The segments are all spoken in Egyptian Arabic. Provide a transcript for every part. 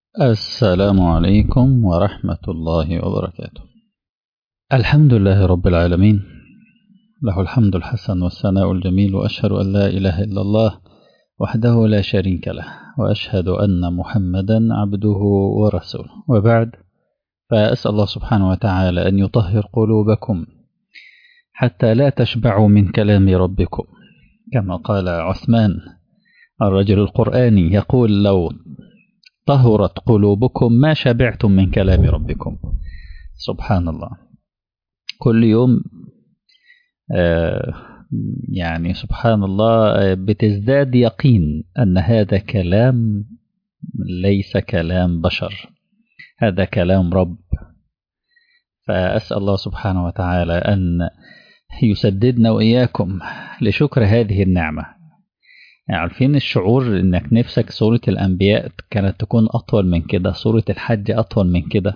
السلام عليكم ورحمة الله وبركاته الحمد لله رب العالمين له الحمد الحسن والثناء الجميل وأشهد أن لا إله إلا الله وحده لا شريك له وأشهد أن محمدا عبده ورسوله وبعد فأسأل الله سبحانه وتعالى أن يطهر قلوبكم حتى لا تشبعوا من كلام ربكم كما قال عثمان الرجل القرآني يقول لو طهرت قلوبكم ما شبعتم من كلام ربكم سبحان الله كل يوم آه يعني سبحان الله بتزداد يقين أن هذا كلام ليس كلام بشر هذا كلام رب فأسأل الله سبحانه وتعالى أن يسددنا وإياكم لشكر هذه النعمة يعني عارفين الشعور انك نفسك سورة الانبياء كانت تكون اطول من كده سورة الحج اطول من كده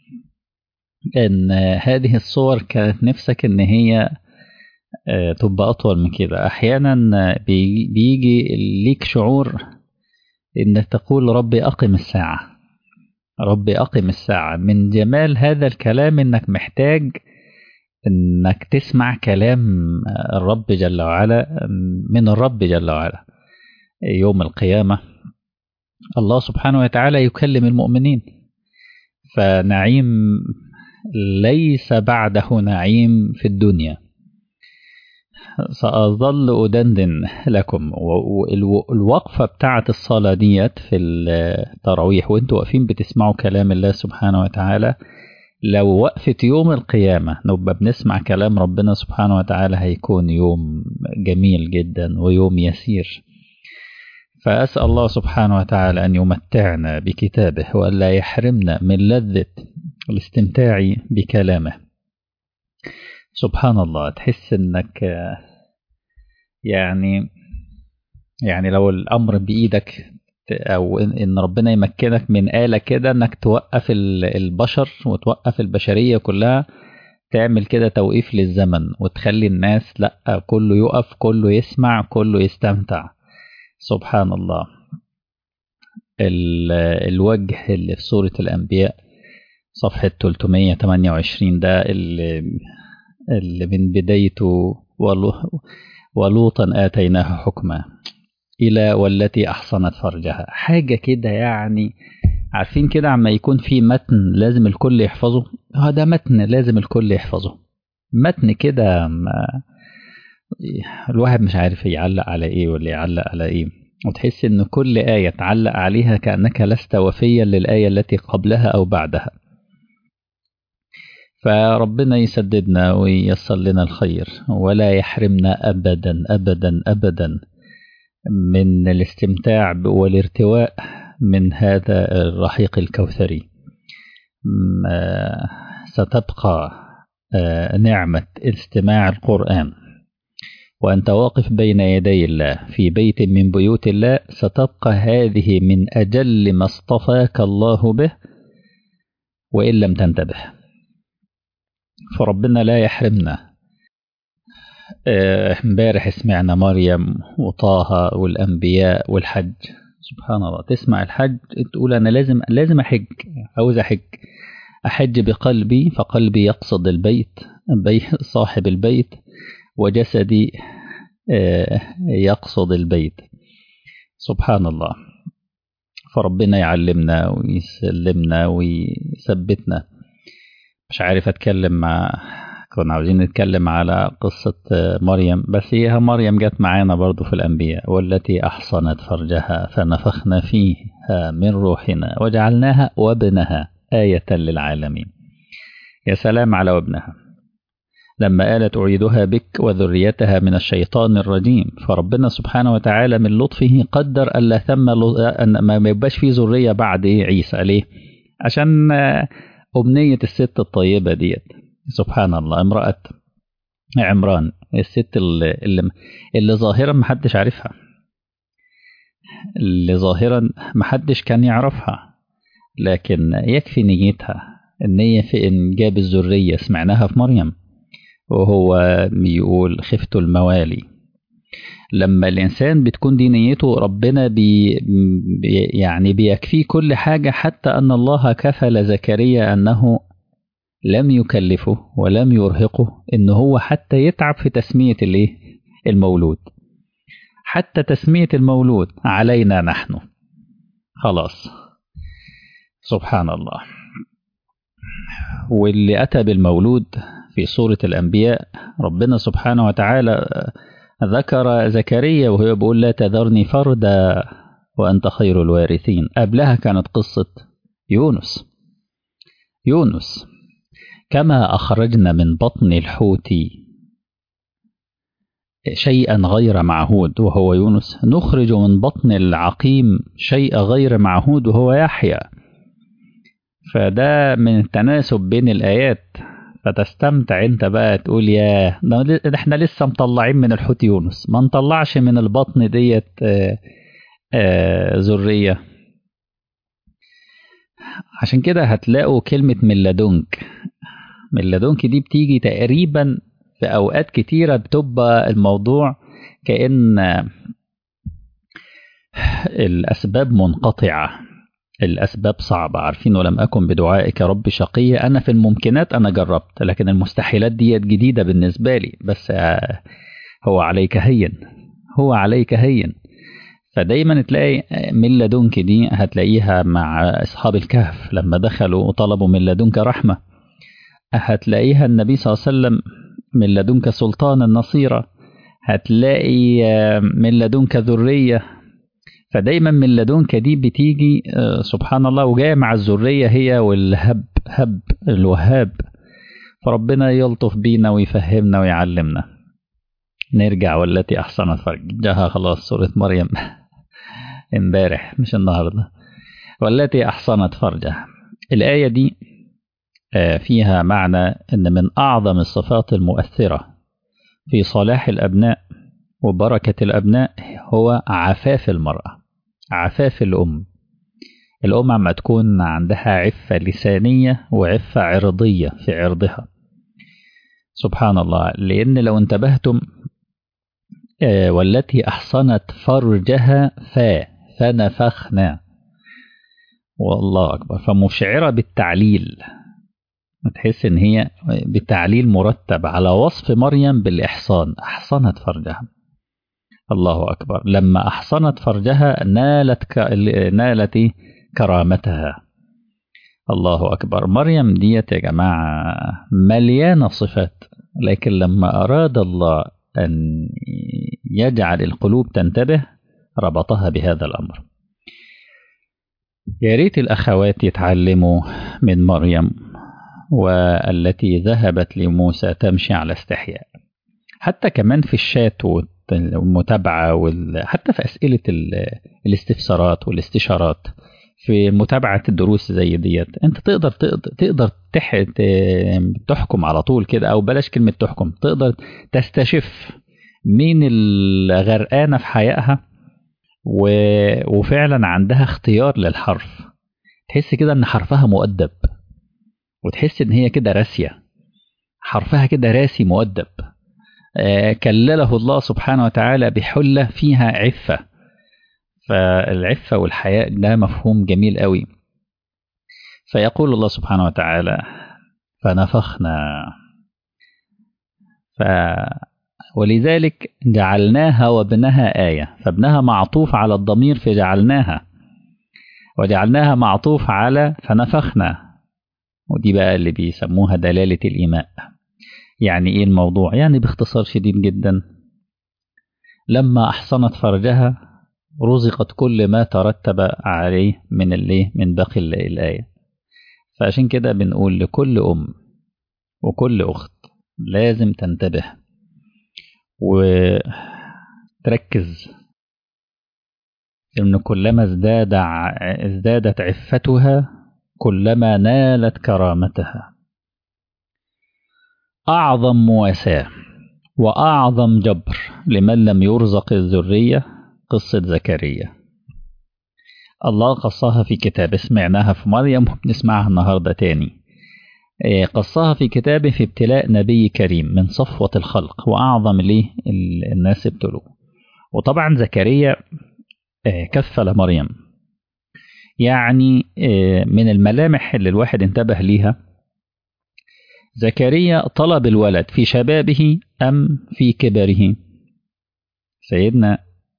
ان هذه الصور كانت نفسك ان هي تبقى اطول من كده احيانا بيجي ليك شعور انك تقول ربي اقم الساعة ربي اقم الساعة من جمال هذا الكلام انك محتاج انك تسمع كلام الرب جل وعلا من الرب جل وعلا يوم القيامة الله سبحانه وتعالى يكلم المؤمنين فنعيم ليس بعده نعيم في الدنيا سأظل أدندن لكم والوقفة بتاعة الصلاة ديت في التراويح وانتوا واقفين بتسمعوا كلام الله سبحانه وتعالى لو وقفت يوم القيامة نبقى بنسمع كلام ربنا سبحانه وتعالى هيكون يوم جميل جدا ويوم يسير فأسأل الله سبحانه وتعالى أن يمتعنا بكتابه وأن لا يحرمنا من لذة الاستمتاع بكلامه سبحان الله تحس انك يعني يعني لو الأمر بإيدك او ان ربنا يمكنك من آلة كده انك توقف البشر وتوقف البشرية كلها تعمل كده توقيف للزمن وتخلي الناس لا كله يقف كله يسمع كله يستمتع سبحان الله الوجه اللي في سورة الأنبياء صفحة 328 ده اللي, اللي من بدايته ولوطا آتيناه حكما إلى والتي أحصنت فرجها حاجة كده يعني عارفين كده عما يكون في متن لازم الكل يحفظه هذا متن لازم الكل يحفظه متن كده الواحد مش عارف يعلق على ايه ولا يعلق على ايه وتحس ان كل آية تعلق عليها كأنك لست وفيا للآية التي قبلها أو بعدها فربنا يسددنا وييسر لنا الخير ولا يحرمنا أبدا أبدا أبدا من الاستمتاع والارتواء من هذا الرحيق الكوثري ستبقى نعمة استماع القرآن وأنت واقف بين يدي الله في بيت من بيوت الله ستبقى هذه من أجل ما اصطفاك الله به وإن لم تنتبه فربنا لا يحرمنا امبارح سمعنا مريم وطه والأنبياء والحج سبحان الله تسمع الحج تقول أنا لازم لازم أحج عاوز أحج أحج بقلبي فقلبي يقصد البيت صاحب البيت وجسدي يقصد البيت سبحان الله فربنا يعلمنا ويسلمنا ويثبتنا مش عارف أتكلم مع كنا عاوزين نتكلم على قصة مريم بس هي مريم جت معانا برضو في الأنبياء والتي أحصنت فرجها فنفخنا فيها من روحنا وجعلناها وابنها آية للعالمين يا سلام على وابنها لما قالت أعيدها بك وذريتها من الشيطان الرجيم فربنا سبحانه وتعالى من لطفه قدر ألا ثم أن ما يبقاش فيه ذرية بعد عيسى ليه عشان أمنية الست الطيبة ديت سبحان الله امرأة عمران الست اللي, اللي, اللي ظاهرا محدش عارفها اللي ظاهرا محدش كان يعرفها لكن يكفي نيتها النية في إنجاب الذرية سمعناها في مريم وهو بيقول خفت الموالي لما الإنسان بتكون دي نيته ربنا بي بي يعني بيكفيه كل حاجة حتى أن الله كفل زكريا أنه لم يكلفه ولم يرهقه إن هو حتى يتعب في تسمية الإيه؟ المولود حتى تسمية المولود علينا نحن خلاص سبحان الله واللي أتى بالمولود في سورة الأنبياء ربنا سبحانه وتعالى ذكر زكريا وهو بيقول لا تذرني فردا وأنت خير الوارثين قبلها كانت قصة يونس يونس كما أخرجنا من بطن الحوت شيئا غير معهود وهو يونس نخرج من بطن العقيم شيء غير معهود وهو يحيى فده من التناسب بين الآيات فتستمتع انت بقى تقول يا ده احنا لسه مطلعين من الحوت يونس ما نطلعش من البطن ديت آه، آه، ذرية عشان كده هتلاقوا كلمة من لدنك من لدنك دي بتيجي تقريبا في أوقات كتيرة بتبقى الموضوع كأن الأسباب منقطعة الأسباب صعبة عارفين ولم أكن بدعائك رب شقية أنا في الممكنات أنا جربت لكن المستحيلات ديت جديدة بالنسبة لي بس آه، هو عليك هين هو عليك هين فدايما تلاقي من لدنك دي هتلاقيها مع أصحاب الكهف لما دخلوا وطلبوا من لدنك رحمة هتلاقيها النبي صلى الله عليه وسلم من لدنك سلطان النصيرة هتلاقي آه، من لدنك ذرية فدايما من لدنك دي بتيجي آه، سبحان الله وجايه مع الذريه هي والهب هب الوهاب فربنا يلطف بينا ويفهمنا ويعلمنا نرجع والتي احسنت فرجها خلاص سوره مريم امبارح مش النهارده والتي احصنت فرجها الايه دي آه، فيها معنى ان من اعظم الصفات المؤثره في صلاح الابناء وبركه الابناء هو عفاف المراه عفاف الأم الأم عما تكون عندها عفة لسانية وعفة عرضية في عرضها سبحان الله لأن لو انتبهتم آه، والتي أحصنت فرجها فا فنفخنا والله أكبر فمشعرة بالتعليل تحس إن هي بتعليل مرتب على وصف مريم بالإحصان أحصنت فرجها الله أكبر لما أحصنت فرجها نالت ك... نالت إيه؟ كرامتها الله أكبر مريم ديت يا جماعة مليانة صفات لكن لما أراد الله أن يجعل القلوب تنتبه ربطها بهذا الأمر يا ريت الأخوات يتعلموا من مريم والتي ذهبت لموسى تمشي على استحياء حتى كمان في الشات والمتابعة وال... حتى في أسئلة ال... الاستفسارات والاستشارات في متابعة الدروس زي ديت أنت تقدر تقدر, تقدر تح... ت- تحكم على طول كده أو بلاش كلمة تحكم تقدر تستشف مين الغرقانة في حيائها و... وفعلا عندها اختيار للحرف تحس كده ان حرفها مؤدب وتحس ان هي كده راسية حرفها كده راسي مؤدب آه، كلله الله سبحانه وتعالى بحلة فيها عفة فالعفة والحياء ده مفهوم جميل قوي فيقول الله سبحانه وتعالى فنفخنا ف ولذلك جعلناها وابنها آية فابنها معطوف على الضمير في جعلناها وجعلناها معطوف على فنفخنا ودي بقى اللي بيسموها دلالة الإيماء يعني إيه الموضوع يعني باختصار شديد جدا لما أحصنت فرجها رزقت كل ما ترتب عليه من الايه من باقي ال- الآية فعشان كده بنقول لكل أم وكل أخت لازم تنتبه وتركز إن كلما ازداد ع- ازدادت عفتها كلما نالت كرامتها أعظم مواساة وأعظم جبر لمن لم يرزق الذرية قصة زكريا الله قصها في كتاب سمعناها في مريم وبنسمعها النهاردة تاني إيه، قصها في كتابه في ابتلاء نبي كريم من صفوة الخلق وأعظم ليه ال- الناس ابتلوه وطبعا زكريا كفل مريم يعني من الملامح اللي الواحد انتبه ليها زكريا طلب الولد في شبابه أم في كبره سيدنا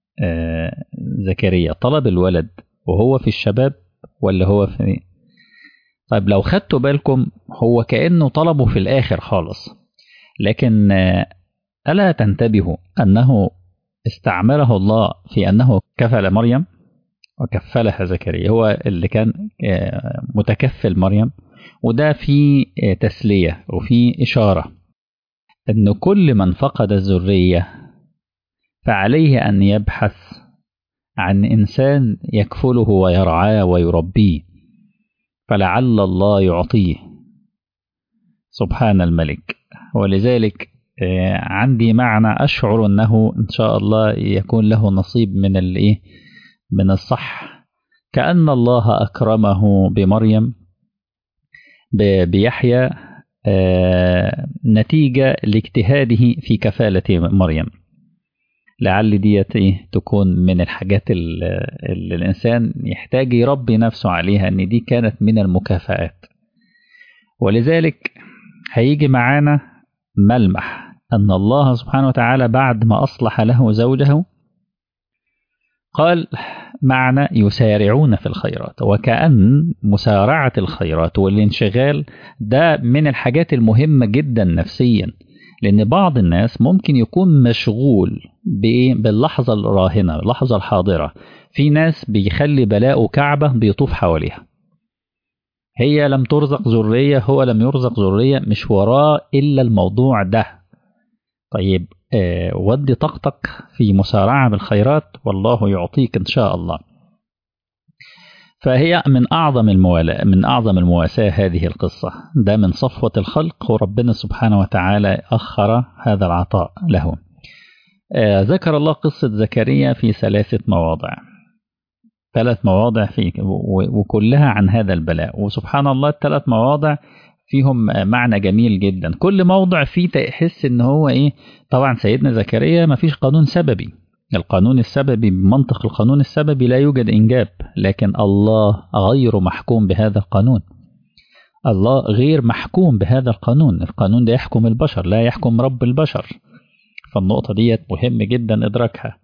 زكريا طلب الولد وهو في الشباب ولا هو في طيب لو خدتوا بالكم هو كأنه طلبه في الآخر خالص لكن ألا تنتبهوا أنه استعمله الله في أنه كفل مريم وكفلها زكريا هو اللي كان متكفل مريم وده في تسلية وفي إشارة أن كل من فقد الذرية فعليه أن يبحث عن إنسان يكفله ويرعاه ويربيه فلعل الله يعطيه سبحان الملك ولذلك عندي معنى أشعر أنه إن شاء الله يكون له نصيب من الإيه من الصح كأن الله أكرمه بمريم بيحيى نتيجة لاجتهاده في كفالة مريم لعل ديت ايه تكون من الحاجات اللي الانسان يحتاج يربي نفسه عليها ان دي كانت من المكافآت ولذلك هيجي معانا ملمح ان الله سبحانه وتعالى بعد ما اصلح له زوجه قال معنى يسارعون في الخيرات وكأن مسارعة الخيرات والانشغال ده من الحاجات المهمة جدا نفسيا لأن بعض الناس ممكن يكون مشغول بإيه؟ باللحظة الراهنة اللحظة الحاضرة في ناس بيخلي بلاءه كعبة بيطوف حواليها هي لم ترزق ذرية هو لم يرزق ذرية مش وراه إلا الموضوع ده طيب آه ودي طاقتك في مسارعة بالخيرات والله يعطيك إن شاء الله فهي من أعظم الموالاة من أعظم المواساة هذه القصة ده من صفوة الخلق وربنا سبحانه وتعالى أخر هذا العطاء له آه ذكر الله قصة زكريا في ثلاثة مواضع ثلاث مواضع في وكلها عن هذا البلاء وسبحان الله الثلاث مواضع فيهم معنى جميل جدا كل موضع فيه تحس ان هو ايه طبعا سيدنا زكريا ما فيش قانون سببي القانون السببي بمنطق القانون السببي لا يوجد انجاب لكن الله غير محكوم بهذا القانون الله غير محكوم بهذا القانون القانون ده يحكم البشر لا يحكم رب البشر فالنقطة ديت مهم جدا إدراكها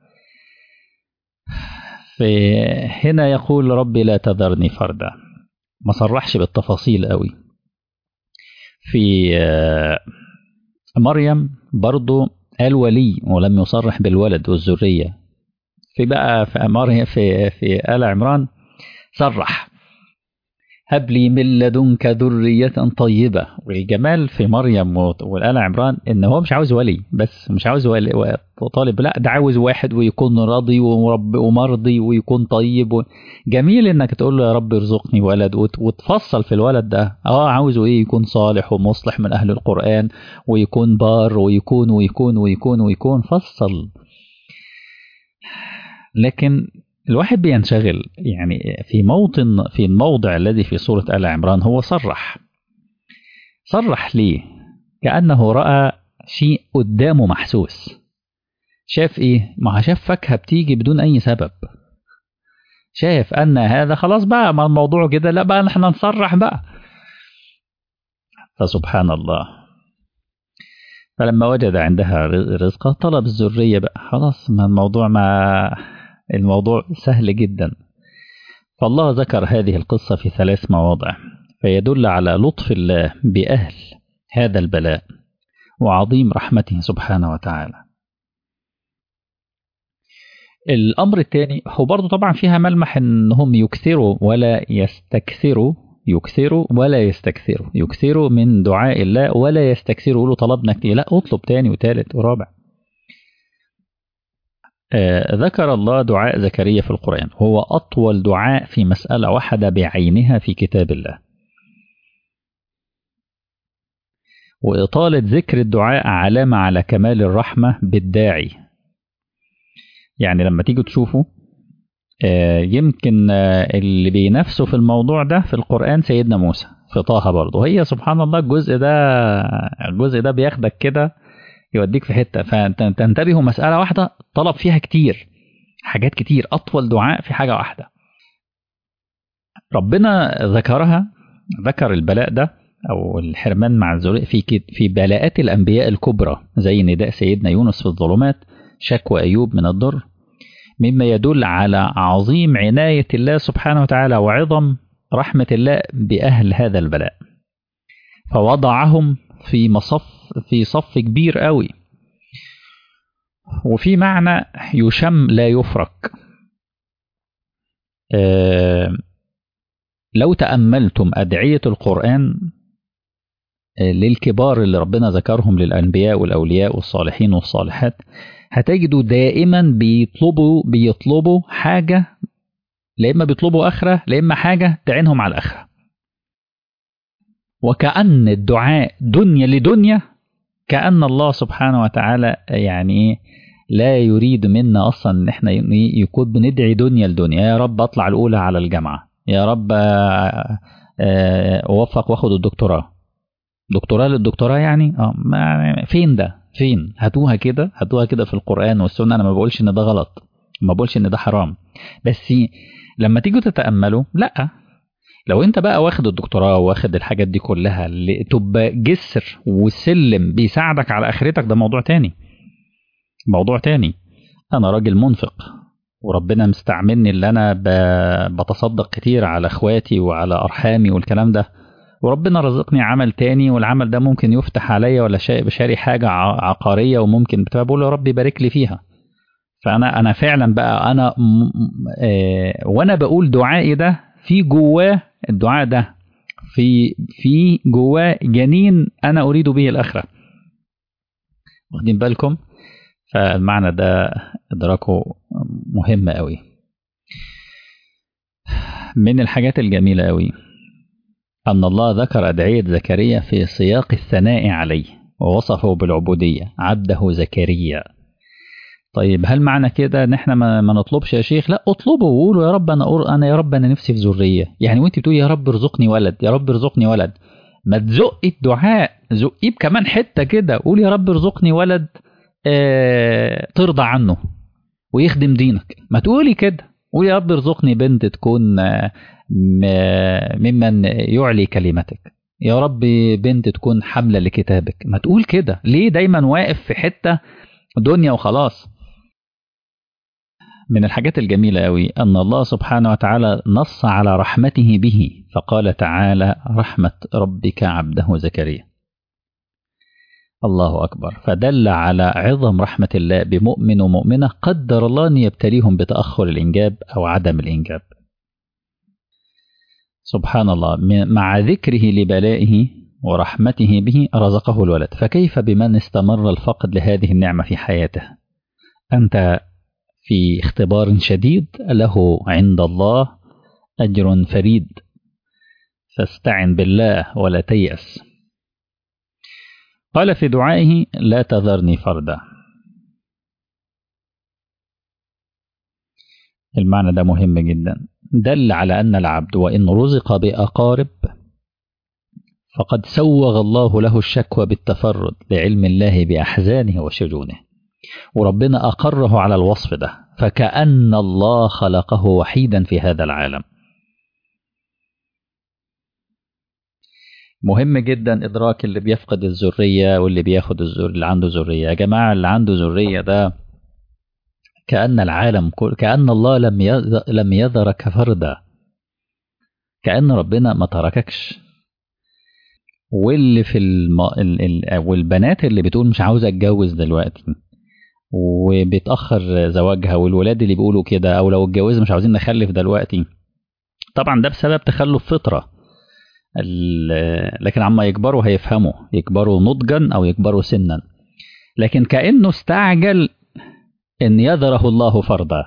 فهنا يقول ربي لا تذرني فردا ما صرحش بالتفاصيل قوي في مريم برضو قال ولي ولم يصرح بالولد والذرية في بقى في مريم في في آل عمران صرح هب لي من لدنك ذرية طيبة والجمال في مريم والآل عمران إن هو مش عاوز ولي بس مش عاوز ولي طالب لا ده عاوز واحد ويكون راضي ورب ومرضي ويكون طيب و... جميل إنك تقول له يا رب ارزقني ولد وت... وتفصل في الولد ده اه عاوزه إيه يكون صالح ومصلح من أهل القرآن ويكون بار ويكون ويكون ويكون ويكون فصل لكن الواحد بينشغل يعني في موطن في الموضع الذي في سورة آل عمران هو صرح صرح ليه كأنه رأى شيء قدامه محسوس شاف ايه ما شاف فاكهة بتيجي بدون اي سبب شاف ان هذا خلاص بقى ما الموضوع كده لا بقى احنا نصرح بقى فسبحان الله فلما وجد عندها رزقه طلب الذرية بقى خلاص ما الموضوع ما الموضوع سهل جدا فالله ذكر هذه القصة في ثلاث مواضع فيدل على لطف الله بأهل هذا البلاء وعظيم رحمته سبحانه وتعالى الأمر الثاني هو برضه طبعا فيها ملمح أنهم يكثروا ولا يستكثروا يكثروا ولا يستكثروا يكثروا من دعاء الله ولا يستكثروا يقولوا طلبنا كتير لا اطلب تاني وتالت ورابع آه ذكر الله دعاء زكريا في القرآن هو أطول دعاء في مسألة واحدة بعينها في كتاب الله وإطالة ذكر الدعاء علامة على كمال الرحمة بالداعي يعني لما تيجوا تشوفوا آه يمكن آه اللي بينافسوا في الموضوع ده في القرآن سيدنا موسى في طه برضه هي سبحان الله الجزء ده الجزء ده بياخدك كده يوديك في حته فتنتبهوا مساله واحده طلب فيها كتير حاجات كتير اطول دعاء في حاجه واحده ربنا ذكرها ذكر البلاء ده او الحرمان مع الذريه في في بلاءات الانبياء الكبرى زي نداء سيدنا يونس في الظلمات شكوى ايوب من الضر مما يدل على عظيم عنايه الله سبحانه وتعالى وعظم رحمه الله باهل هذا البلاء فوضعهم في مصف في صف كبير قوي وفي معنى يشم لا يفرك آه لو تأملتم أدعية القرآن للكبار اللي ربنا ذكرهم للأنبياء والأولياء والصالحين والصالحات هتجدوا دائما بيطلبوا بيطلبوا حاجة لا إما بيطلبوا آخرة لا إما حاجة تعينهم على الآخرة وكأن الدعاء دنيا لدنيا كأن الله سبحانه وتعالى يعني لا يريد منا أصلا إن إحنا يكون بندعي دنيا لدنيا يا رب أطلع الأولى على الجامعة يا رب أوفق وآخد الدكتوراه دكتوراه للدكتوراه يعني اه ما فين ده فين هاتوها كده هاتوها كده في القرآن والسنة أنا ما بقولش إن ده غلط ما بقولش إن ده حرام بس لما تيجوا تتأملوا لأ لو انت بقى واخد الدكتوراه واخد الحاجات دي كلها تبقى جسر وسلم بيساعدك على اخرتك ده موضوع تاني موضوع تاني انا راجل منفق وربنا مستعملني اللي انا بتصدق كتير على اخواتي وعلى ارحامي والكلام ده وربنا رزقني عمل تاني والعمل ده ممكن يفتح عليا ولا بشاري حاجة عقارية وممكن بتبقى بقول يا رب يبارك لي فيها فانا انا فعلا بقى انا اه وانا بقول دعائي ده في جواه الدعاء ده في في جواه جنين انا اريد به الاخره واخدين بالكم فالمعنى ده ادراكه مهم قوي من الحاجات الجميله قوي ان الله ذكر ادعيه زكريا في سياق الثناء عليه ووصفه بالعبوديه عبده زكريا طيب هل معنى كده ان احنا ما, ما نطلبش يا شيخ لا اطلبوا وقولوا يا رب انا أر... انا يا رب انا نفسي في ذريه يعني وانت بتقولي يا رب ارزقني ولد يا رب ارزقني ولد ما تزقي الدعاء زقيه بكمان حته كده قول يا رب ارزقني ولد آه... ترضى عنه ويخدم دينك ما تقولي كده قولي يا رب ارزقني بنت تكون آه... ممن يعلي كلمتك يا رب بنت تكون حامله لكتابك ما تقول كده ليه دايما واقف في حته دنيا وخلاص من الحاجات الجميلة أوي أن الله سبحانه وتعالى نص على رحمته به فقال تعالى رحمة ربك عبده زكريا الله أكبر فدل على عظم رحمة الله بمؤمن ومؤمنة قدر الله أن يبتليهم بتأخر الإنجاب أو عدم الإنجاب سبحان الله مع ذكره لبلائه ورحمته به رزقه الولد فكيف بمن استمر الفقد لهذه النعمة في حياته أنت في اختبار شديد له عند الله أجر فريد فاستعن بالله ولا تيأس قال في دعائه لا تذرني فردا المعنى ده مهم جدا دل على أن العبد وإن رزق بأقارب فقد سوغ الله له الشكوى بالتفرد لعلم الله بأحزانه وشجونه وربنا أقره على الوصف ده فكأن الله خلقه وحيدا في هذا العالم مهم جدا إدراك اللي بيفقد الذرية واللي بياخد الزر اللي عنده ذرية يا جماعة اللي عنده ذرية ده كأن العالم كل كأن الله لم لم يذرك فردا كأن ربنا ما ترككش واللي في الم... ال... ال... والبنات اللي بتقول مش عاوزة اتجوز دلوقتي وبيتأخر زواجها والولاد اللي بيقولوا كده أو لو اتجوزنا مش عاوزين نخلف دلوقتي طبعا ده بسبب تخلف فطرة ال... لكن عما يكبروا هيفهموا يكبروا نضجا أو يكبروا سنا لكن كأنه استعجل أن يذره الله فردا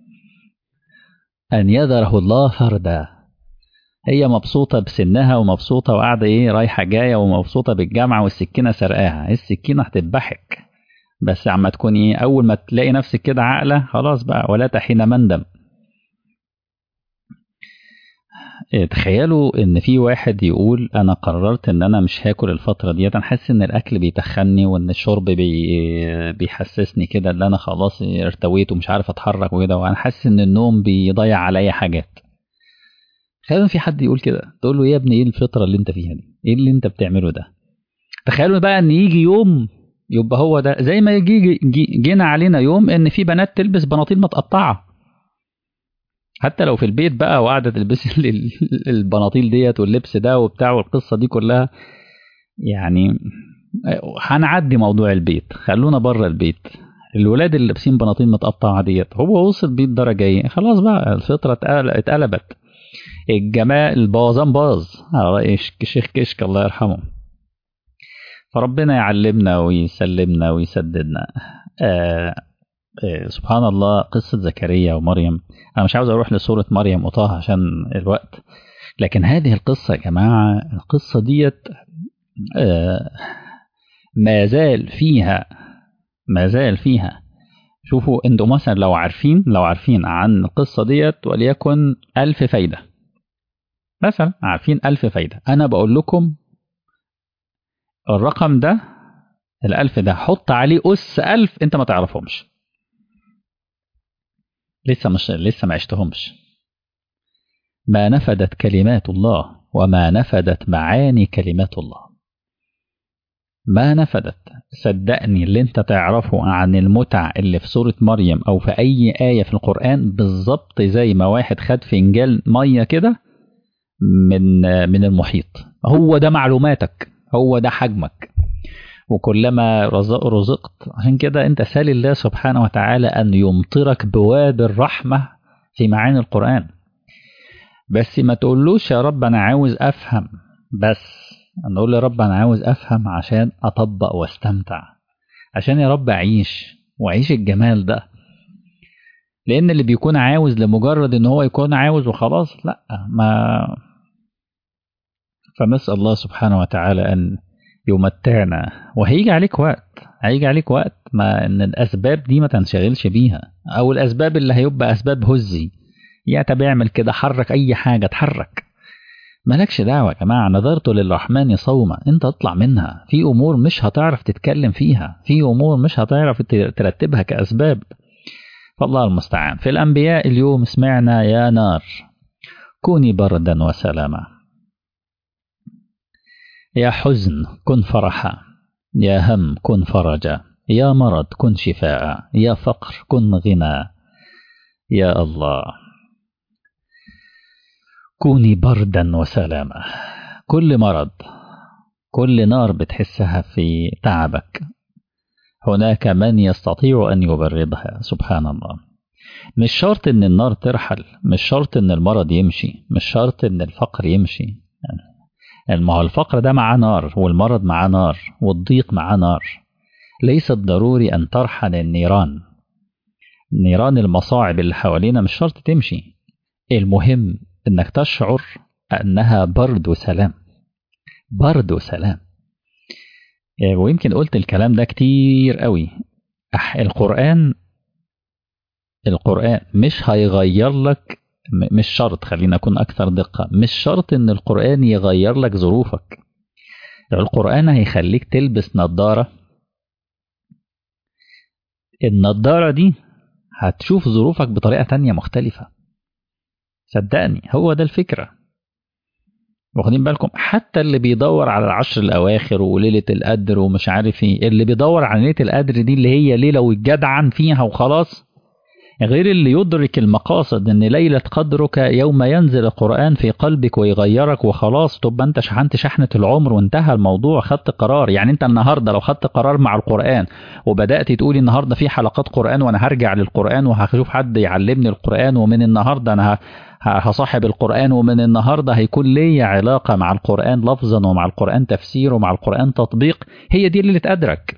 أن يذره الله فردا هي مبسوطة بسنها ومبسوطة وقاعدة إيه رايحة جاية ومبسوطة بالجامعة والسكينة سرقاها السكينة هتذبحك بس عما تكون إيه أول ما تلاقي نفسك كده عاقلة خلاص بقى ولا تحين مندم تخيلوا ان في واحد يقول انا قررت ان انا مش هاكل الفتره ديت انا حاسس ان الاكل بيتخني وان الشرب بي بيحسسني كده ان انا خلاص ارتويت ومش عارف اتحرك وكده وانا حاسس ان النوم بيضيع عليا حاجات تخيلوا في حد يقول كده تقول له يا ابني ايه الفطره اللي انت فيها دي ايه اللي انت بتعمله ده تخيلوا بقى ان يجي يوم يبقى هو ده زي ما يجي جينا علينا يوم ان في بنات تلبس بناطيل متقطعه حتى لو في البيت بقى وقاعده تلبس البناطيل ديت واللبس ده وبتاع والقصه دي كلها يعني هنعدي موضوع البيت خلونا بره البيت الولاد اللي لابسين بناطيل متقطعه ديت هو وصل بيه الدرجه ايه خلاص بقى الفطره اتقلبت الجمال البوظان باظ على رأي الشيخ كشك الله يرحمه فربنا يعلمنا ويسلمنا ويسددنا آه آه سبحان الله قصة زكريا ومريم أنا مش عاوز أروح لسورة مريم وطه عشان الوقت لكن هذه القصة يا جماعة القصة ديت آه ما زال فيها ما زال فيها شوفوا انتوا مثلا لو عارفين لو عارفين عن القصة ديت وليكن ألف فايدة مثلا عارفين ألف فايدة أنا بقول لكم الرقم ده الألف ده حط عليه أس ألف أنت ما تعرفهمش لسه مش لسه ما عشتهمش ما نفدت كلمات الله وما نفدت معاني كلمات الله ما نفدت صدقني اللي انت تعرفه عن المتع اللي في سورة مريم او في اي آية في القرآن بالظبط زي ما واحد خد فنجان مية كده من من المحيط هو ده معلوماتك هو ده حجمك وكلما رزقت عشان كده انت سال الله سبحانه وتعالى ان يمطرك بواد الرحمة في معاني القرآن بس ما تقولوش يا رب انا عاوز افهم بس نقول يا رب انا عاوز افهم عشان اطبق واستمتع عشان يا رب اعيش واعيش الجمال ده لان اللي بيكون عاوز لمجرد ان هو يكون عاوز وخلاص لا ما فنسال الله سبحانه وتعالى ان يمتعنا وهيجي عليك وقت هيجي عليك وقت ما ان الاسباب دي ما تنشغلش بيها او الاسباب اللي هيبقى اسباب هزي يا طب اعمل كده حرك اي حاجه اتحرك مالكش دعوة يا جماعة نظرت للرحمن صوما انت اطلع منها في امور مش هتعرف تتكلم فيها في امور مش هتعرف ترتبها كأسباب فالله المستعان في الأنبياء اليوم سمعنا يا نار كوني بردا وسلاما يا حزن كن فرحا يا هم كن فرجا يا مرض كن شفاء يا فقر كن غنى يا الله كوني بردا وسلاما كل مرض كل نار بتحسها في تعبك هناك من يستطيع أن يبردها سبحان الله مش شرط ان النار ترحل مش شرط ان المرض يمشي مش شرط ان الفقر يمشي يعني ما هو الفقر ده معاه نار والمرض معاه نار والضيق معاه نار ليس ضروري ان ترحل النيران نيران المصاعب اللي حوالينا مش شرط تمشي المهم انك تشعر انها برد وسلام برد وسلام ويمكن قلت الكلام ده كتير قوي القرآن القرآن مش هيغير لك مش شرط خلينا أكون أكثر دقة مش شرط إن القرآن يغير لك ظروفك القرآن هيخليك تلبس نظارة النظارة دي هتشوف ظروفك بطريقة تانية مختلفة صدقني هو ده الفكرة واخدين بالكم حتى اللي بيدور على العشر الأواخر وليلة القدر ومش عارف ايه اللي بيدور على ليلة القدر دي اللي هي ليلة ويتجدعن فيها وخلاص غير اللي يدرك المقاصد ان ليلة قدرك يوم ينزل القرآن في قلبك ويغيرك وخلاص تبقى انت شحنت شحنة العمر وانتهى الموضوع خدت قرار يعني انت النهاردة لو خدت قرار مع القرآن وبدأت تقولي النهاردة في حلقات قرآن وانا هرجع للقرآن وهشوف حد يعلمني القرآن ومن النهاردة انا هصاحب القرآن ومن النهاردة هيكون لي علاقة مع القرآن لفظا ومع القرآن تفسير ومع القرآن تطبيق هي دي اللي تأدرك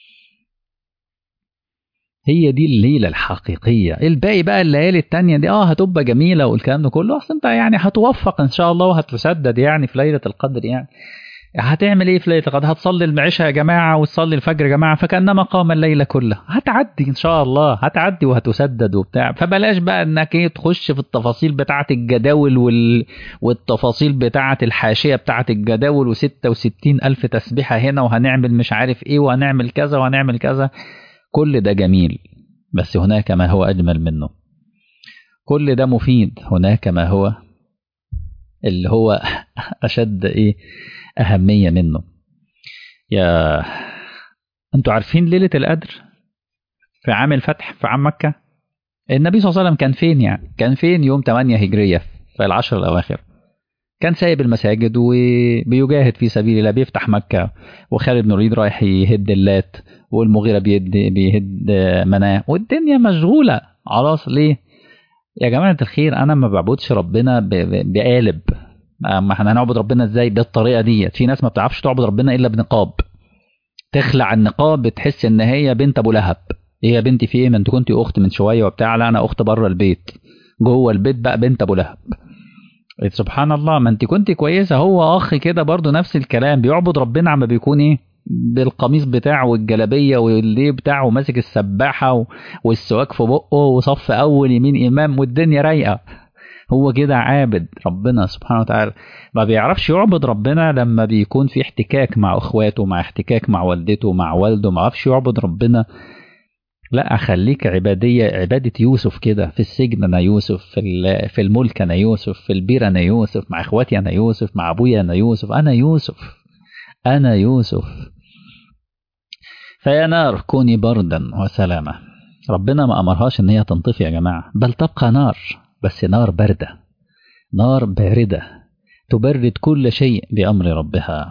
هي دي الليلة الحقيقية الباقي بقى الليالي التانية دي اه هتبقى جميلة والكلام ده كله اصل انت يعني هتوفق ان شاء الله وهتسدد يعني في ليلة القدر يعني هتعمل ايه في ليله القدر هتصلي العشاء يا جماعه وتصلي الفجر يا جماعه فكانما قام الليل كله هتعدي ان شاء الله هتعدي وهتسدد وبتاع فبلاش بقى انك ايه تخش في التفاصيل بتاعه الجداول وال... والتفاصيل بتاعه الحاشيه بتاعه الجداول و66 الف تسبيحه هنا وهنعمل مش عارف ايه وهنعمل كذا وهنعمل كذا كل ده جميل بس هناك ما هو اجمل منه كل ده مفيد هناك ما هو اللي هو اشد ايه أهمية منه يا أنتوا عارفين ليلة القدر في عام الفتح في عام مكة النبي صلى الله عليه وسلم كان فين يعني كان فين يوم 8 هجرية في العشر الأواخر كان سايب المساجد وبيجاهد في سبيل الله بيفتح مكة وخالد بن الوليد رايح يهد اللات والمغيرة بيهد بيهد مناه والدنيا مشغولة خلاص ليه؟ يا جماعة الخير أنا ما بعبدش ربنا بقالب ما احنا هنعبد ربنا ازاي بالطريقه ديت في ناس ما بتعرفش تعبد ربنا الا بنقاب تخلع النقاب بتحس ان هي بنت ابو لهب ايه يا بنتي في ايه ما انت كنت اخت من شويه وبتاع لا انا اخت بره البيت جوه البيت بقى بنت ابو لهب سبحان الله ما انت كنت كويسه هو اخ كده برضو نفس الكلام بيعبد ربنا عما بيكون ايه بالقميص بتاعه والجلابيه والليه بتاعه ماسك السباحه والسواك في بقه وصف اول يمين امام والدنيا رايقه هو كده عابد ربنا سبحانه وتعالى ما بيعرفش يعبد ربنا لما بيكون في احتكاك مع اخواته مع احتكاك مع والدته مع والده ما عرفش يعبد ربنا لا خليك عبادية عبادة يوسف كده في السجن أنا يوسف في, في الملك أنا يوسف في البير أنا يوسف مع إخواتي أنا يوسف مع أبويا أنا يوسف أنا يوسف أنا يوسف فيا نار كوني بردا وسلامة ربنا ما أمرهاش إن هي تنطفي يا جماعة بل تبقى نار بس نار باردة نار باردة تبرد كل شيء بأمر ربها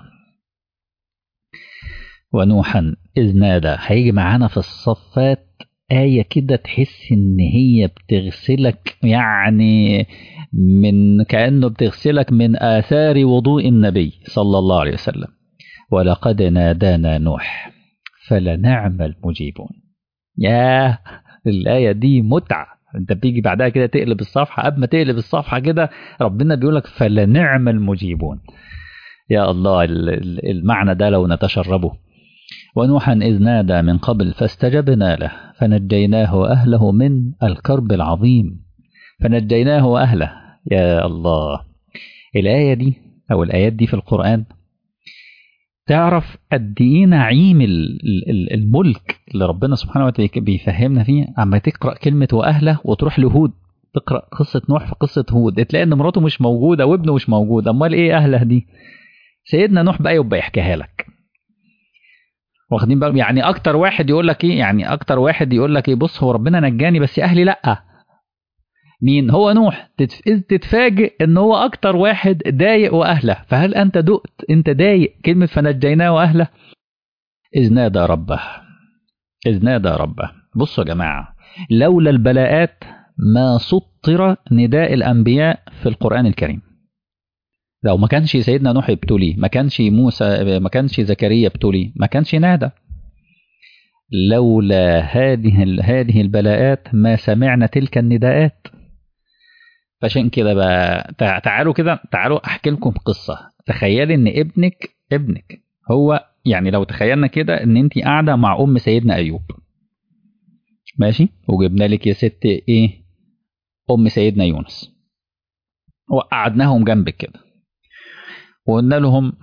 ونوحا إذ نادى هيجي معانا في الصفات آية كده تحس إن هي بتغسلك يعني من كأنه بتغسلك من آثار وضوء النبي صلى الله عليه وسلم ولقد نادانا نوح فلنعم المجيبون ياه الآية دي متعة انت بتيجي بعدها كده تقلب الصفحه قبل ما تقلب الصفحه كده ربنا بيقول لك فلنعم المجيبون يا الله المعنى ده لو نتشربه ونوحا إذ نادى من قبل فاستجبنا له فنجيناه وأهله من الكرب العظيم فنجيناه وأهله يا الله الآية دي أو الآيات دي في القرآن تعرف قد ايه نعيم الملك اللي ربنا سبحانه وتعالى بيفهمنا فيه اما تقرا كلمه واهله وتروح لهود تقرا قصه نوح في قصه هود تلاقي ان مراته مش موجوده وابنه مش موجود امال ايه اهله دي سيدنا نوح بقى يبقى يحكيها لك واخدين بالك يعني اكتر واحد يقول لك ايه يعني اكتر واحد يقول لك ايه بص هو ربنا نجاني بس اهلي لا مين هو نوح تتفاجئ ان هو اكتر واحد ضايق واهله فهل انت دقت انت ضايق كلمه فنجيناه واهله اذ نادى ربه اذ نادى ربه بصوا يا جماعه لولا البلاءات ما سطر نداء الانبياء في القران الكريم لو ما كانش سيدنا نوح يبتلي ما كانش موسى ما كانش زكريا يبتلي ما كانش نادى لولا هذه هذه البلاءات ما سمعنا تلك النداءات فعشان كده بقى تعالوا كده تعالوا احكي لكم قصه تخيلي ان ابنك ابنك هو يعني لو تخيلنا كده ان انت قاعده مع ام سيدنا ايوب ماشي وجبنا لك يا ست ايه ام سيدنا يونس وقعدناهم جنبك كده وقلنا لهم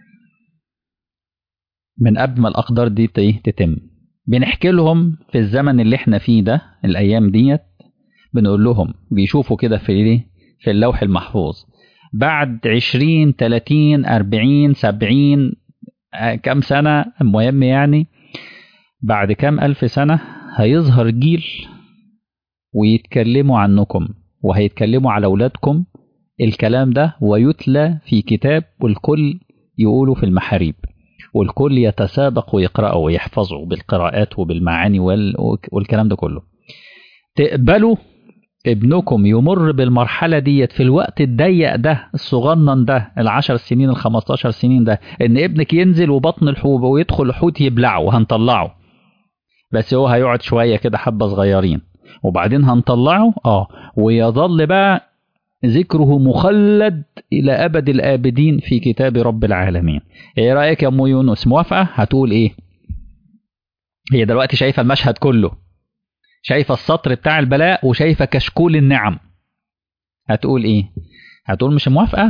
من قبل ما الاقدار دي تتم بنحكي لهم في الزمن اللي احنا فيه ده الايام ديت بنقول لهم بيشوفوا كده في ايه في اللوح المحفوظ بعد 20 30 40 70 كام سنة المهم يعني بعد كام ألف سنة هيظهر جيل ويتكلموا عنكم وهيتكلموا على أولادكم الكلام ده ويتلى في كتاب والكل يقولوا في المحاريب والكل يتسابق ويقرأوا ويحفظوا بالقراءات وبالمعاني والكلام ده كله تقبلوا ابنكم يمر بالمرحلة ديت في الوقت الضيق ده الصغنن ده العشر سنين الخمستاشر سنين ده ان ابنك ينزل وبطن الحوت ويدخل الحوت يبلعه وهنطلعه بس هو هيقعد شوية كده حبة صغيرين وبعدين هنطلعه اه ويظل بقى ذكره مخلد إلى أبد الآبدين في كتاب رب العالمين إيه رأيك يا أم يونس موافقة هتقول إيه هي دلوقتي شايفة المشهد كله شايفة السطر بتاع البلاء وشايفة كشكول النعم هتقول إيه هتقول مش موافقة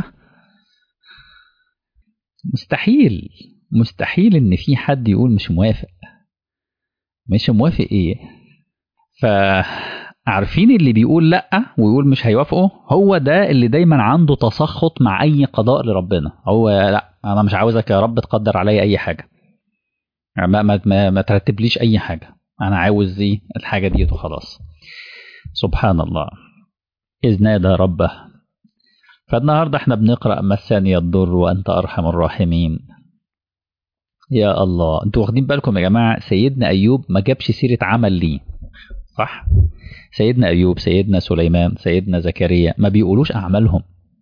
مستحيل مستحيل إن في حد يقول مش موافق مش موافق إيه ف عارفين اللي بيقول لا ويقول مش هيوافقه هو ده اللي دايما عنده تسخط مع اي قضاء لربنا هو لا انا مش عاوزك يا رب تقدر عليا اي حاجه ما ما ما, ما ترتبليش اي حاجه انا عاوز ايه الحاجه دي وخلاص سبحان الله اذ نادى ربه فالنهارده احنا بنقرا مساني الضر وانت ارحم الراحمين يا الله انتوا واخدين بالكم يا جماعه سيدنا ايوب ما جابش سيره عمل ليه صح سيدنا أيوب سيدنا سليمان سيدنا زكريا ما بيقولوش أعمالهم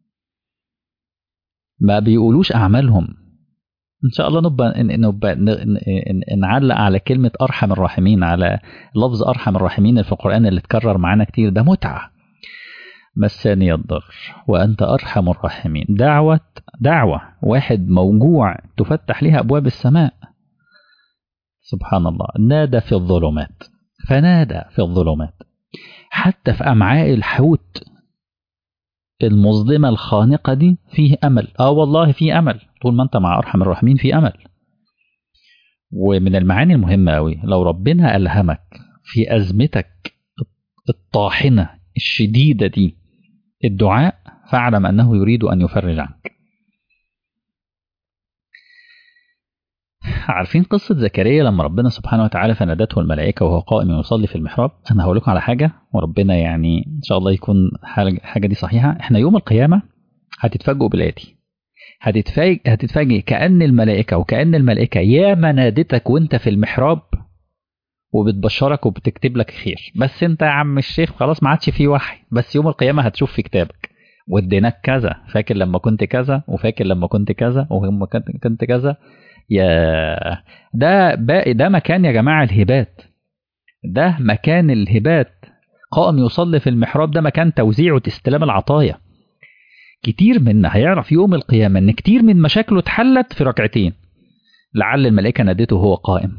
ما بيقولوش أعمالهم إن شاء الله نبقى, نبقى نعلق على كلمة أرحم الراحمين على لفظ أرحم الراحمين في القرآن اللي اتكرر معانا كتير ده متعة مساني الضر وأنت أرحم الراحمين دعوة دعوة واحد موجوع تفتح لها أبواب السماء سبحان الله نادى في الظلمات فنادى في الظلمات حتى في أمعاء الحوت المظلمة الخانقة دي فيه أمل آه والله في أمل طول ما أنت مع أرحم الراحمين في أمل ومن المعاني المهمة أوي لو ربنا ألهمك في أزمتك الطاحنة الشديدة دي الدعاء فاعلم أنه يريد أن يفرج عنك عارفين قصة زكريا لما ربنا سبحانه وتعالى فنادته الملائكة وهو قائم يصلي في المحراب أنا هقول لكم على حاجة وربنا يعني إن شاء الله يكون حاجة دي صحيحة إحنا يوم القيامة هتتفاجئوا بالآتي هتتفاجئ هتتفاجئ كأن الملائكة وكأن الملائكة يا نادتك وأنت في المحراب وبتبشرك وبتكتب لك خير بس أنت يا عم الشيخ خلاص ما عادش فيه وحي بس يوم القيامة هتشوف في كتابك وديناك كذا فاكر لما كنت كذا وفاكر لما كنت كذا وهم كنت كذا يا ده باقي ده مكان يا جماعة الهبات ده مكان الهبات قائم يصلي في المحراب ده مكان توزيع واستلام العطايا كتير منا هيعرف يوم القيامة ان كتير من مشاكله اتحلت في ركعتين لعل الملائكة نادته وهو قائم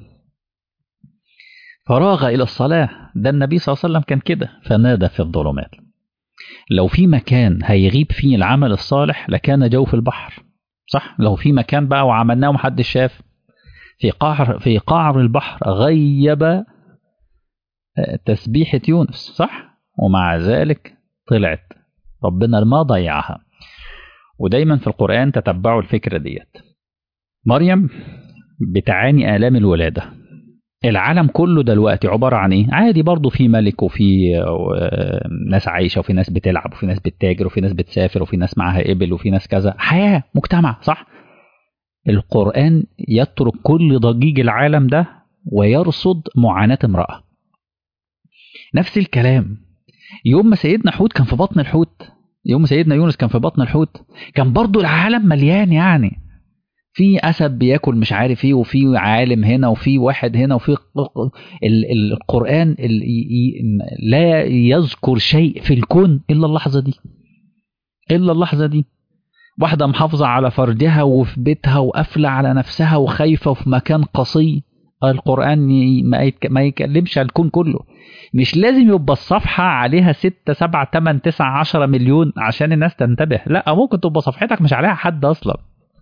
فراغ إلى الصلاة ده النبي صلى الله عليه وسلم كان كده فنادى في الظلمات لو في مكان هيغيب فيه العمل الصالح لكان جوف البحر صح لو في مكان بقى وعملناه ومحدش شاف في قعر في قعر البحر غيب تسبيحة يونس صح ومع ذلك طلعت ربنا ما ضيعها ودايما في القرآن تتبعوا الفكرة ديت مريم بتعاني آلام الولادة العالم كله دلوقتي عبارة عن ايه عادي برضه في ملك وفي ناس عايشة وفي ناس بتلعب وفي ناس بتتاجر وفي ناس بتسافر وفي ناس معاها إبل وفي ناس كذا حياة مجتمع صح القرآن يترك كل ضجيج العالم ده ويرصد معاناة امرأة نفس الكلام يوم ما سيدنا حوت كان في بطن الحوت يوم ما سيدنا يونس كان في بطن الحوت كان برضه العالم مليان يعني في اسد بياكل مش عارف ايه وفي عالم هنا وفي واحد هنا وفي القران لا يذكر شيء في الكون الا اللحظه دي الا اللحظه دي واحده محافظه على فرجها وفي بيتها وقافله على نفسها وخايفه في مكان قصي القران ما يكلمش عن الكون كله مش لازم يبقى الصفحة عليها ستة سبعة تمن تسعة عشرة مليون عشان الناس تنتبه لا ممكن تبقى صفحتك مش عليها حد أصلا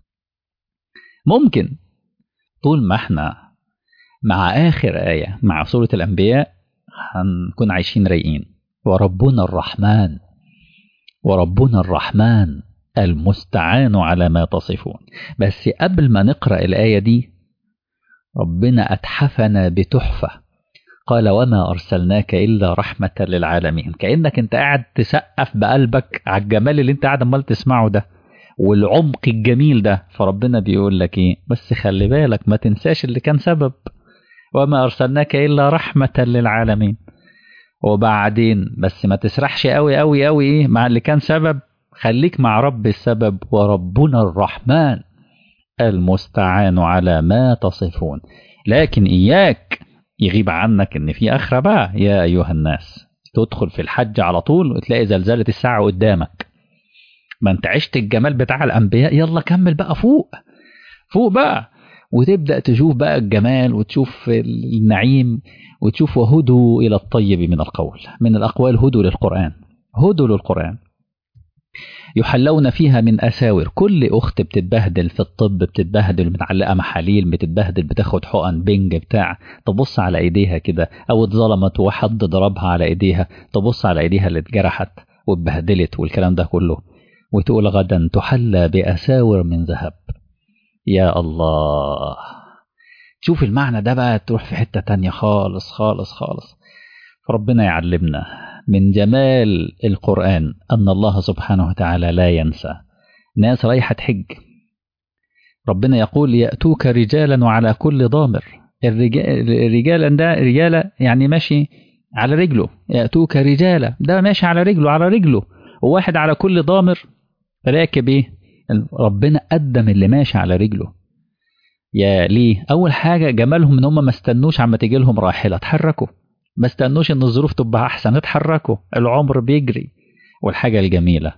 ممكن طول ما احنا مع آخر آية مع سورة الأنبياء هنكون عايشين رايقين وربنا الرحمن وربنا الرحمن المستعان على ما تصفون بس قبل ما نقرأ الآية دي ربنا أتحفنا بتحفة قال وما أرسلناك إلا رحمة للعالمين كأنك أنت قاعد تسقف بقلبك على الجمال اللي أنت قاعد عمال تسمعه ده والعمق الجميل ده فربنا بيقول لك ايه بس خلي بالك ما تنساش اللي كان سبب وما ارسلناك الا رحمه للعالمين وبعدين بس ما تسرحش قوي قوي قوي ايه مع اللي كان سبب خليك مع رب السبب وربنا الرحمن المستعان على ما تصفون لكن اياك يغيب عنك ان في اخره بقى يا ايها الناس تدخل في الحج على طول وتلاقي زلزله الساعه قدامك ما انت عشت الجمال بتاع الانبياء يلا كمل بقى فوق فوق بقى وتبدا تشوف بقى الجمال وتشوف النعيم وتشوف وهدوا الى الطيب من القول من الاقوال هدوا للقران هدوا للقران يحلون فيها من اساور كل اخت بتتبهدل في الطب بتتبهدل متعلقه محاليل بتتبهدل بتاخد حقن بنج بتاع تبص على ايديها كده او اتظلمت وحد ضربها على ايديها تبص على ايديها اللي اتجرحت واتبهدلت والكلام ده كله وتقول غدا تحلى باساور من ذهب يا الله شوف المعنى ده بقى تروح في حته تانية خالص خالص خالص فربنا يعلمنا من جمال القرآن أن الله سبحانه وتعالى لا ينسى ناس رايحة تحج ربنا يقول يأتوك رجالا وعلى كل ضامر الرجال ده رجالة يعني ماشي على رجله يأتوك رجالا ده ماشي على رجله على رجله وواحد على كل ضامر راكب ايه ربنا قدم اللي ماشي على رجله يا ليه اول حاجه جمالهم ان هم ما استنوش عما تيجي لهم راحله اتحركوا ما استنوش ان الظروف تبقى احسن اتحركوا العمر بيجري والحاجه الجميله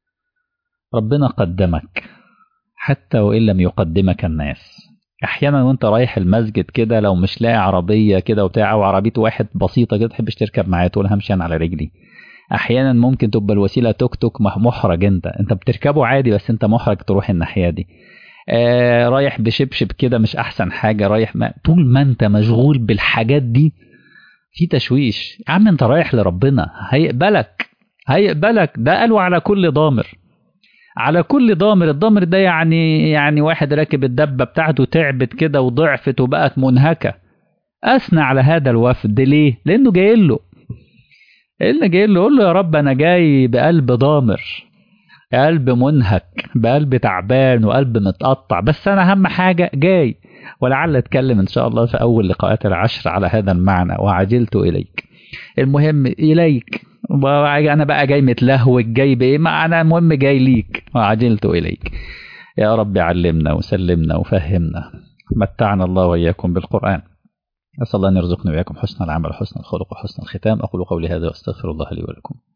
ربنا قدمك حتى وان لم يقدمك الناس احيانا وانت رايح المسجد كده لو مش لاقي عربيه كده وبتاع او عربيه واحد بسيطه كده تحبش تركب معاه تقول همشي انا على رجلي احيانا ممكن تبقى الوسيله توك توك محرج انت انت بتركبه عادي بس انت محرج تروح الناحيه دي آه رايح بشبشب كده مش احسن حاجه رايح ما طول ما انت مشغول بالحاجات دي في تشويش يا عم انت رايح لربنا هيقبلك هيقبلك ده قالوا على كل ضامر على كل ضامر الضامر ده يعني يعني واحد راكب الدبه بتاعته تعبت كده وضعفت وبقت منهكه اثنى على هذا الوفد ليه لانه جاي له اللي جاي له يقول له يا رب انا جاي بقلب ضامر قلب منهك بقلب تعبان وقلب متقطع بس انا اهم حاجه جاي ولعل اتكلم ان شاء الله في اول لقاءات العشر على هذا المعنى وعجلت اليك المهم اليك انا بقى جاي متلهوج جاي بايه ما انا المهم جاي ليك وعجلت اليك يا رب علمنا وسلمنا وفهمنا متعنا الله واياكم بالقران أسأل الله أن يرزقنا وإياكم حسن العمل وحسن الخلق وحسن الختام أقول قولي هذا وأستغفر الله لي ولكم